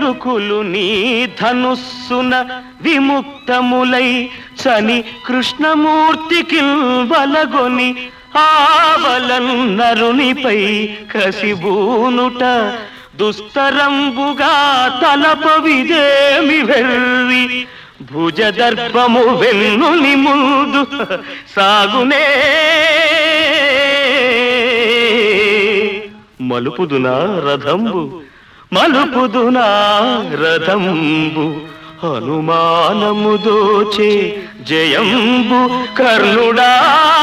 కురుకులు నీ ధనుస్సున విముక్తములై చని కృష్ణమూర్తికి వలగొని ఆవలన్నరునిపై కసిబూనుట దుస్తరంబుగా తలపవిదేమి వెర్రి భుజదర్భము వెన్నుని ముందు సాగునే మలుపుదునా రథంబు మలుపుదునా రథంబు హనుమానము దోచే జయంబు కర్ణుడా